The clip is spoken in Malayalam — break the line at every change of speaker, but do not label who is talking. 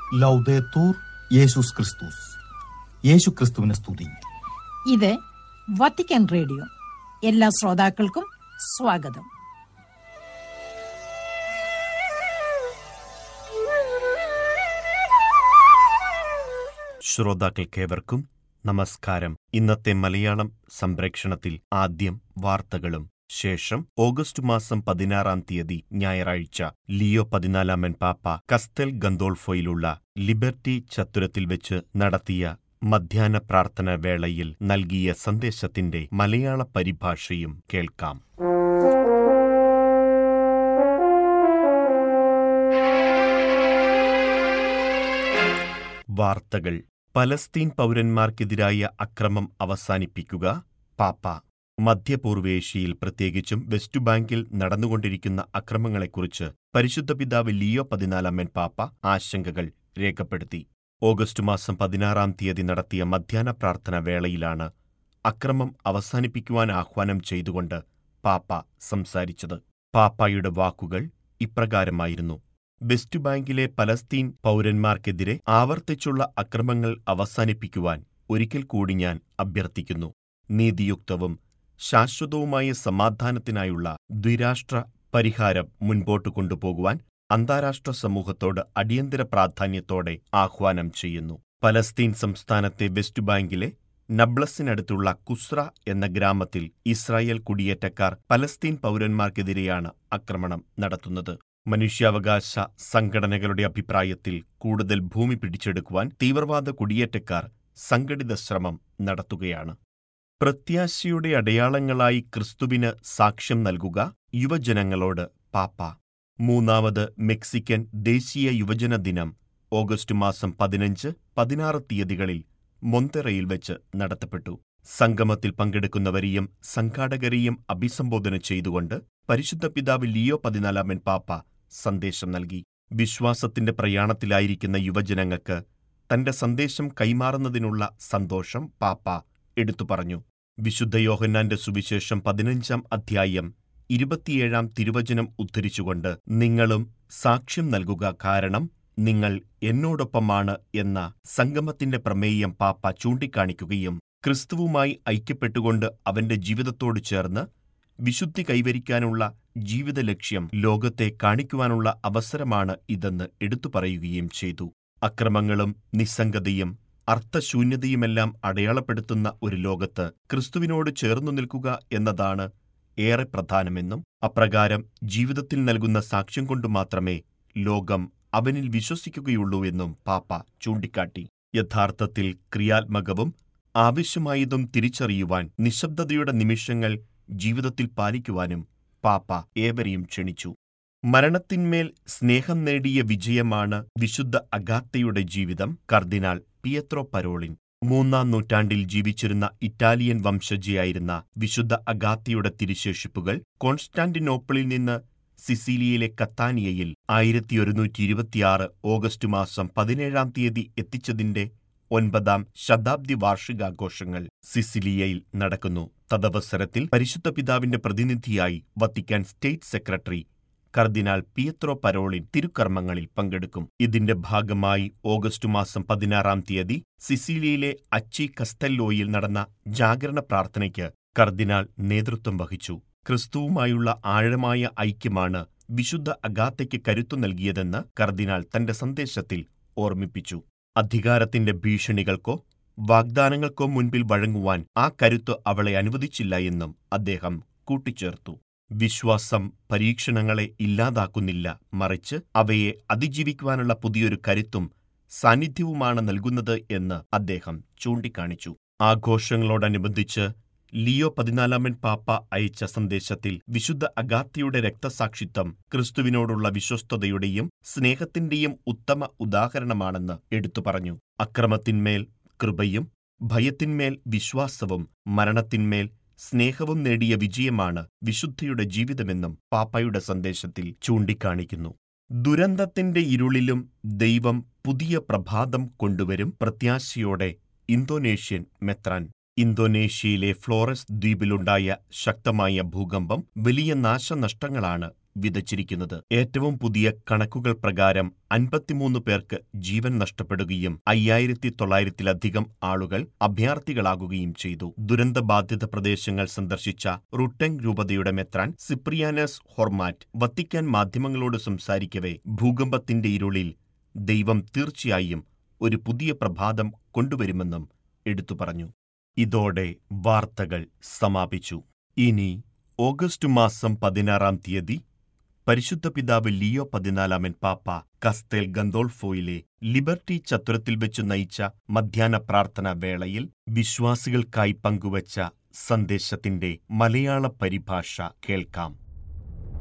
ലൗദേത്തൂർ യേശുസ് ക്രിസ്തുസ് യേശു ക്രിസ്തുവിനെ സ്തുതി
ഇത് വത്തിക്കാൻ റേഡിയോ എല്ലാ ശ്രോതാക്കൾക്കും സ്വാഗതം
ശ്രോതാക്കൾക്കേവർക്കും നമസ്കാരം ഇന്നത്തെ മലയാളം സംപ്രേക്ഷണത്തിൽ ആദ്യം വാർത്തകളും ശേഷം ഓഗസ്റ്റ് മാസം പതിനാറാം തീയതി ഞായറാഴ്ച ലിയോ പതിനാലാമൻ പാപ്പ കസ്തൽ ഗന്തോൾഫോയിലുള്ള ലിബർട്ടി ചത്തുരത്തിൽ വെച്ച് നടത്തിയ മധ്യാഹ്ന പ്രാർത്ഥന വേളയിൽ നൽകിയ സന്ദേശത്തിന്റെ മലയാള പരിഭാഷയും കേൾക്കാം വാർത്തകൾ പലസ്തീൻ പൗരന്മാർക്കെതിരായ അക്രമം അവസാനിപ്പിക്കുക പാപ്പ മധ്യപൂർവേഷ്യയിൽ പ്രത്യേകിച്ചും വെസ്റ്റ് ബാങ്കിൽ നടന്നുകൊണ്ടിരിക്കുന്ന അക്രമങ്ങളെക്കുറിച്ച് പരിശുദ്ധ പിതാവ് ലിയോ പതിനാലാമൻ പാപ്പ ആശങ്കകൾ രേഖപ്പെടുത്തി ഓഗസ്റ്റ് മാസം പതിനാറാം തീയതി നടത്തിയ മധ്യാഹ്ന പ്രാർത്ഥന വേളയിലാണ് അക്രമം അവസാനിപ്പിക്കുവാൻ ആഹ്വാനം ചെയ്തുകൊണ്ട് പാപ്പ സംസാരിച്ചത് പാപ്പായുടെ വാക്കുകൾ ഇപ്രകാരമായിരുന്നു വെസ്റ്റ് ബാങ്കിലെ പലസ്തീൻ പൗരന്മാർക്കെതിരെ ആവർത്തിച്ചുള്ള അക്രമങ്ങൾ അവസാനിപ്പിക്കുവാൻ ഒരിക്കൽ കൂടി ഞാൻ അഭ്യർത്ഥിക്കുന്നു നീതിയുക്തവും ശാശ്വതവുമായ സമാധാനത്തിനായുള്ള ദ്വിരാഷ്ട്ര പരിഹാരം മുൻപോട്ട് കൊണ്ടുപോകുവാൻ അന്താരാഷ്ട്ര സമൂഹത്തോട് അടിയന്തര പ്രാധാന്യത്തോടെ ആഹ്വാനം ചെയ്യുന്നു പലസ്തീൻ സംസ്ഥാനത്തെ വെസ്റ്റ് ബാങ്കിലെ നബ്ലസിനടുത്തുള്ള കുസ്ര എന്ന ഗ്രാമത്തിൽ ഇസ്രായേൽ കുടിയേറ്റക്കാർ പലസ്തീൻ പൗരന്മാർക്കെതിരെയാണ് ആക്രമണം നടത്തുന്നത് മനുഷ്യാവകാശ സംഘടനകളുടെ അഭിപ്രായത്തിൽ കൂടുതൽ ഭൂമി പിടിച്ചെടുക്കുവാൻ തീവ്രവാദ കുടിയേറ്റക്കാർ സംഘടിത ശ്രമം നടത്തുകയാണ് പ്രത്യാശയുടെ അടയാളങ്ങളായി ക്രിസ്തുവിന് സാക്ഷ്യം നൽകുക യുവജനങ്ങളോട് പാപ്പ മൂന്നാമത് മെക്സിക്കൻ ദേശീയ യുവജന ദിനം ഓഗസ്റ്റ് മാസം പതിനഞ്ച് പതിനാറ് തീയതികളിൽ മൊന്തെറയിൽ വെച്ച് നടത്തപ്പെട്ടു സംഗമത്തിൽ പങ്കെടുക്കുന്നവരെയും സംഘാടകരെയും അഭിസംബോധന ചെയ്തുകൊണ്ട് പരിശുദ്ധ പിതാവ് ലിയോ പതിനാലാമൻ പാപ്പ സന്ദേശം നൽകി വിശ്വാസത്തിന്റെ പ്രയാണത്തിലായിരിക്കുന്ന യുവജനങ്ങൾക്ക് തന്റെ സന്ദേശം കൈമാറുന്നതിനുള്ള സന്തോഷം പാപ്പ എടുത്തു പറഞ്ഞു വിശുദ്ധ യോഹന്നാന്റെ സുവിശേഷം പതിനഞ്ചാം അധ്യായം ഇരുപത്തിയേഴാം തിരുവചനം ഉദ്ധരിച്ചുകൊണ്ട് നിങ്ങളും സാക്ഷ്യം നൽകുക കാരണം നിങ്ങൾ എന്നോടൊപ്പമാണ് എന്ന സംഗമത്തിന്റെ പ്രമേയം പാപ്പ ചൂണ്ടിക്കാണിക്കുകയും ക്രിസ്തുവുമായി ഐക്യപ്പെട്ടുകൊണ്ട് അവന്റെ ജീവിതത്തോട് ചേർന്ന് വിശുദ്ധി കൈവരിക്കാനുള്ള ജീവിത ലക്ഷ്യം ലോകത്തെ കാണിക്കുവാനുള്ള അവസരമാണ് ഇതെന്ന് എടുത്തു പറയുകയും ചെയ്തു അക്രമങ്ങളും നിസ്സംഗതയും അർത്ഥശൂന്യതയുമെല്ലാം അടയാളപ്പെടുത്തുന്ന ഒരു ലോകത്ത് ക്രിസ്തുവിനോട് ചേർന്നു നിൽക്കുക എന്നതാണ് ഏറെ പ്രധാനമെന്നും അപ്രകാരം ജീവിതത്തിൽ നൽകുന്ന സാക്ഷ്യം കൊണ്ടു മാത്രമേ ലോകം അവനിൽ വിശ്വസിക്കുകയുള്ളൂ എന്നും പാപ്പ ചൂണ്ടിക്കാട്ടി യഥാർത്ഥത്തിൽ ക്രിയാത്മകവും ആവശ്യമായതും തിരിച്ചറിയുവാൻ നിശബ്ദതയുടെ നിമിഷങ്ങൾ ജീവിതത്തിൽ പാലിക്കുവാനും പാപ്പ ഏവരെയും ക്ഷണിച്ചു മരണത്തിന്മേൽ സ്നേഹം നേടിയ വിജയമാണ് വിശുദ്ധ അഗാത്തയുടെ ജീവിതം കർദിനാൾ പിയത്രോ പരോളിൻ മൂന്നാം നൂറ്റാണ്ടിൽ ജീവിച്ചിരുന്ന ഇറ്റാലിയൻ വംശജയായിരുന്ന വിശുദ്ധ അഗാത്തയുടെ തിരുശേഷിപ്പുകൾ കോൺസ്റ്റാന്റിനോപ്പിളിൽ നിന്ന് സിസീലിയയിലെ കത്താനിയയിൽ ആയിരത്തി ഒരുന്നൂറ്റി ഇരുപത്തിയാറ് ഓഗസ്റ്റ് മാസം പതിനേഴാം തീയതി എത്തിച്ചതിന്റെ ഒൻപതാം ശതാബ്ദി വാർഷികാഘോഷങ്ങൾ സിസിലിയയിൽ നടക്കുന്നു തദവസരത്തിൽ പരിശുദ്ധ പിതാവിന്റെ പ്രതിനിധിയായി വത്തിക്കാൻ സ്റ്റേറ്റ് സെക്രട്ടറി കർദിനാൾ പിയത്രോ പരോളിൻ തിരുക്കർമ്മങ്ങളിൽ പങ്കെടുക്കും ഇതിന്റെ ഭാഗമായി ഓഗസ്റ്റ് മാസം പതിനാറാം തീയതി സിസിലിയയിലെ അച്ചി കസ്തല്ലോയിൽ നടന്ന ജാഗരണ പ്രാർത്ഥനയ്ക്ക് കർദിനാൾ നേതൃത്വം വഹിച്ചു ക്രിസ്തുവുമായുള്ള ആഴമായ ഐക്യമാണ് വിശുദ്ധ അഗാത്തയ്ക്ക് കരുത്തു നൽകിയതെന്ന് കർദിനാൾ തന്റെ സന്ദേശത്തിൽ ഓർമ്മിപ്പിച്ചു അധികാരത്തിന്റെ ഭീഷണികൾക്കോ വാഗ്ദാനങ്ങൾക്കോ മുൻപിൽ വഴങ്ങുവാൻ ആ കരുത്ത് അവളെ അനുവദിച്ചില്ല എന്നും അദ്ദേഹം കൂട്ടിച്ചേർത്തു വിശ്വാസം പരീക്ഷണങ്ങളെ ഇല്ലാതാക്കുന്നില്ല മറിച്ച് അവയെ അതിജീവിക്കുവാനുള്ള പുതിയൊരു കരുത്തും സാന്നിധ്യവുമാണ് നൽകുന്നത് എന്ന് അദ്ദേഹം ചൂണ്ടിക്കാണിച്ചു ആഘോഷങ്ങളോടനുബന്ധിച്ച് ലിയോ പതിനാലാമൻ പാപ്പ അയച്ച സന്ദേശത്തിൽ വിശുദ്ധ അഗാത്തിയുടെ രക്തസാക്ഷിത്വം ക്രിസ്തുവിനോടുള്ള വിശ്വസ്തതയുടെയും സ്നേഹത്തിന്റെയും ഉത്തമ ഉദാഹരണമാണെന്ന് എടുത്തു പറഞ്ഞു അക്രമത്തിന്മേൽ കൃപയും ഭയത്തിന്മേൽ വിശ്വാസവും മരണത്തിന്മേൽ സ്നേഹവും നേടിയ വിജയമാണ് വിശുദ്ധിയുടെ ജീവിതമെന്നും പാപ്പയുടെ സന്ദേശത്തിൽ ചൂണ്ടിക്കാണിക്കുന്നു ദുരന്തത്തിന്റെ ഇരുളിലും ദൈവം പുതിയ പ്രഭാതം കൊണ്ടുവരും പ്രത്യാശയോടെ ഇന്തോനേഷ്യൻ മെത്രാൻ ഇന്തോനേഷ്യയിലെ ഫ്ലോറസ് ദ്വീപിലുണ്ടായ ശക്തമായ ഭൂകമ്പം വലിയ നാശനഷ്ടങ്ങളാണ് വിതച്ചിരിക്കുന്നത് ഏറ്റവും പുതിയ കണക്കുകൾ പ്രകാരം അൻപത്തിമൂന്ന് പേർക്ക് ജീവൻ നഷ്ടപ്പെടുകയും അയ്യായിരത്തി തൊള്ളായിരത്തിലധികം ആളുകൾ അഭയാർത്ഥികളാകുകയും ചെയ്തു ദുരന്തബാധിത പ്രദേശങ്ങൾ സന്ദർശിച്ച റുട്ടെങ് രൂപതയുടെ മെത്രാൻ സിപ്രിയാനസ് ഹൊർമാറ്റ് വത്തിക്കാൻ മാധ്യമങ്ങളോട് സംസാരിക്കവെ ഭൂകമ്പത്തിന്റെ ഇരുളിൽ ദൈവം തീർച്ചയായും ഒരു പുതിയ പ്രഭാതം കൊണ്ടുവരുമെന്നും എടുത്തു പറഞ്ഞു ഇതോടെ വാർത്തകൾ സമാപിച്ചു ഇനി ഓഗസ്റ്റ് മാസം പതിനാറാം തീയതി പരിശുദ്ധ പിതാവ് ലിയോ പതിനാലാമൻ പാപ്പ കസ്തേൽ ഗന്തോൾഫോയിലെ ലിബർട്ടി ചത്തുരത്തിൽ വെച്ച് നയിച്ച മധ്യാഹ്ന പ്രാർത്ഥനാ വേളയിൽ വിശ്വാസികൾക്കായി പങ്കുവച്ച സന്ദേശത്തിന്റെ മലയാള പരിഭാഷ കേൾക്കാം